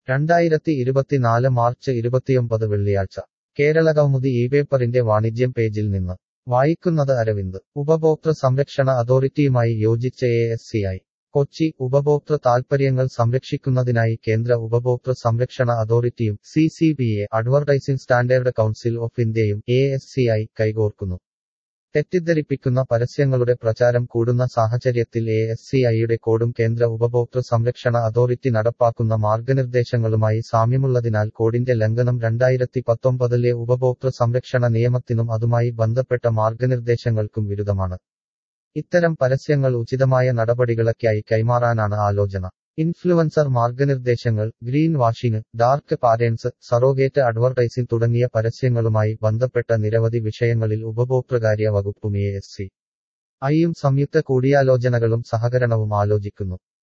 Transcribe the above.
രണ്ടായിരത്തി ഇരുപത്തിനാല് മാർച്ച് ഇരുപത്തിയൊമ്പത് വെള്ളിയാഴ്ച കേരളകൗമുദി ഈ പേപ്പറിന്റെ വാണിജ്യം പേജിൽ നിന്ന് വായിക്കുന്നത് അരവിന്ദ് ഉപഭോക്തൃ സംരക്ഷണ അതോറിറ്റിയുമായി യോജിച്ച A S C I Kochi ഉപഭോക്തൃ താൽപര്യങ്ങൾ സംരക്ഷിക്കുന്നതിനായി കേന്ദ്ര ഉപഭോക്തൃ സംരക്ഷണ അതോറിറ്റിയും C C B A advertising standard council of ഇന്ത്യയും എ എസ് സി ഐ കൈകോർക്കുന്നു തെറ്റിദ്ധരിപ്പിക്കുന്ന പരസ്യങ്ങളുടെ പ്രചാരം കൂടുന്ന സാഹചര്യത്തിൽ എ എസ് സി ഐയുടെ കോഡും കേന്ദ്ര ഉപഭോക്തൃ സംരക്ഷണ അതോറിറ്റി നടപ്പാക്കുന്ന മാർഗനിർദ്ദേശങ്ങളുമായി സാമ്യമുള്ളതിനാൽ കോഡിന്റെ ലംഘനം രണ്ടായിരത്തി പത്തൊമ്പതിലെ ഉപഭോക്തൃ സംരക്ഷണ നിയമത്തിനും അതുമായി ബന്ധപ്പെട്ട മാർഗനിർദ്ദേശങ്ങൾക്കും വിരുദ്ധമാണ് ഇത്തരം പരസ്യങ്ങൾ ഉചിതമായ നടപടികളൊക്കെയായി കൈമാറാനാണ് ആലോചന ഇൻഫ്ലുവൻസർ മാർഗനിർദ്ദേശങ്ങൾ green washing dark patterns surrogate advertising തുടങ്ങിയ പരസ്യങ്ങളുമായി ബന്ധപ്പെട്ട നിരവധി വിഷയങ്ങളിൽ ഉപഭോക്തൃകാര്യ വകുപ്പും എ എസ് സി ഐയും സംയുക്ത കൂടിയാലോചനകളും സഹകരണവും ആലോചിക്കുന്നു